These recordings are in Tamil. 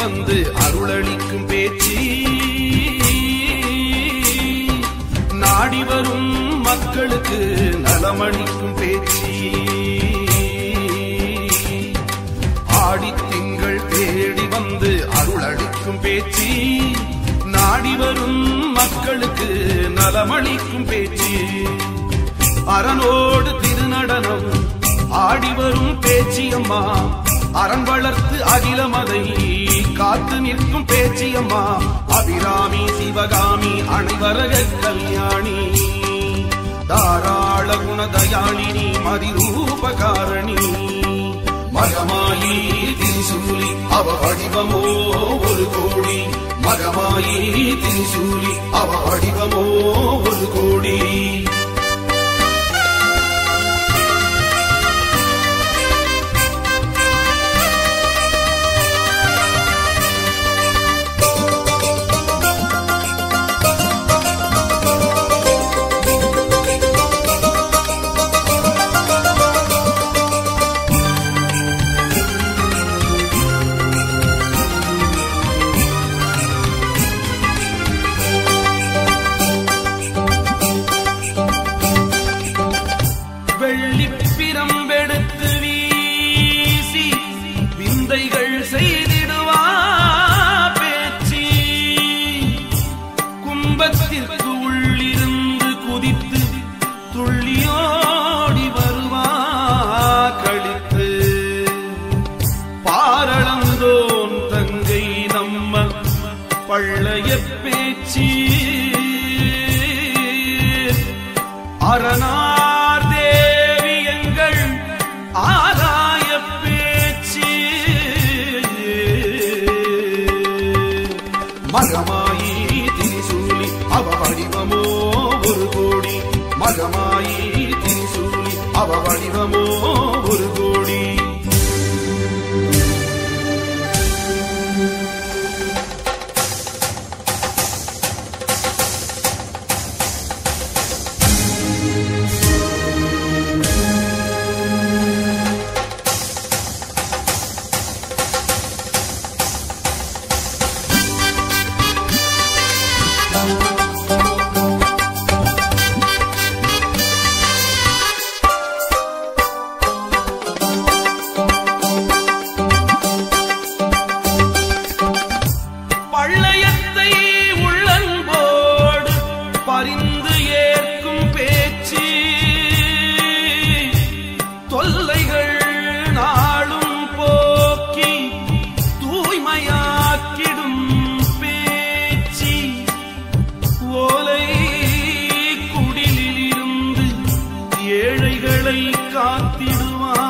வந்து அருளளிக்கும் பேச்சு நாடி வரும் மக்களுக்கு நலமளிக்கும் பேச்சு ஆடி திங்கள் தேடி வந்து அருளளிக்கும் பேச்சு நாடி வரும் மக்களுக்கு நலமளிக்கும் பேச்சு அரணோடு திருநடனம் ஆடி வரும் பேச்சியம்மா அரண் வளர்த்து அகிலமதை காத்து நிற்கும் பேச்சியம்மா அபிராமி சிவகாமி அனைவரக கல்யாணி தாராள குணதயாளினி மதிரூபகாரணி மகமாயி திரிசூலி அவ வடிவமோ ஒரு கோடி மகமாயி திரிசூலி அவ வடிவமோ ஒரு கோடி வெள்ளிப்பிரம்பெடுத்து வீசி விந்தைகள் செய்திடுவா பேச்சு கும்பத்திற்கு உள்ளிருந்து குதித்து துள்ளியோடி வருவா கழித்து பாரளந்தோன் தங்கை நம்ம பழைய பேச்சு அரணார் தேவி எங்கள் ஆதாய பேச்சு மகமாயி திரிசூலி அவ வடிவமோ ஒரு கோடி மகமாயி திரிசூலி அவ வடிவமோ ஒரு கோடி பள்ளயத்தை உள்ளன்போடு பரிந்து ஏற்கும் பேச்சு தொல்லைகள் நாளும் போக்கி தூய்மையாக்கிடும் பேச்சு ஓலை குடிலிருந்து ஏழைகளை காத்திடுவார்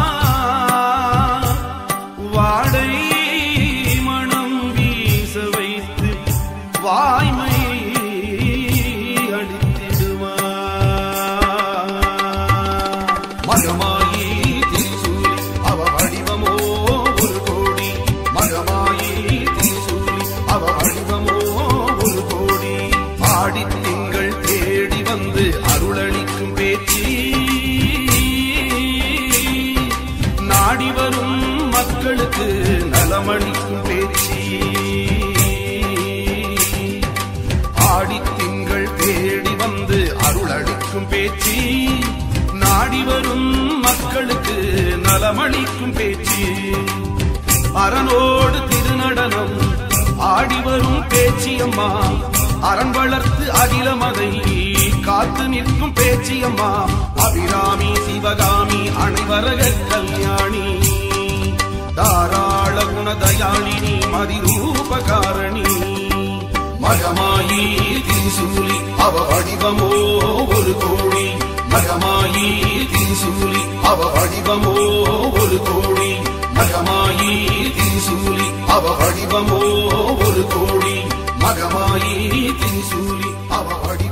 வாடை மனம் வீச வைத்து வாய்மை அளித்திடுவார் மகமாயி திரிசூலி அவ வடிவமோ ஒரு கோடி மகமாயி திரிசூலி அவ வடிவமோ ஒரு கோடி ஆடி திங்கள் தேடி வந்து அருளளிக்கும் பேச்சு நாடி வரும் மக்களுக்கு நலமளிக்கும் பேச்சு ஆடி திங்கள் தேடி வந்து அருளளிக்கும் பேச்சு நாடி வரும் மக்களுக்கு நலமளிக்கும் பேச்சு அரணோடு திருநடனம் ஆடி வரும் பேச்சியம்மா அரண் வளர்த்து அகிலமதை காத்து நிற்கும் பேச்சியம்மா அபிராமி சிவகாமி அனைவரக கல்யாணி தாராள குணதயாளினி மதிரூபகாரணி மகமாயி திரிசூலி அவ வடிவமோ ஒரு கோடி மகமாயி திரிசூலி அவ வடிவமோ ஒரு கோடி மகமாயி திரிசூலி அவ வடிவமோ ஒரு கோடி மகமாயி திரிசூலி அவ வடிவமோ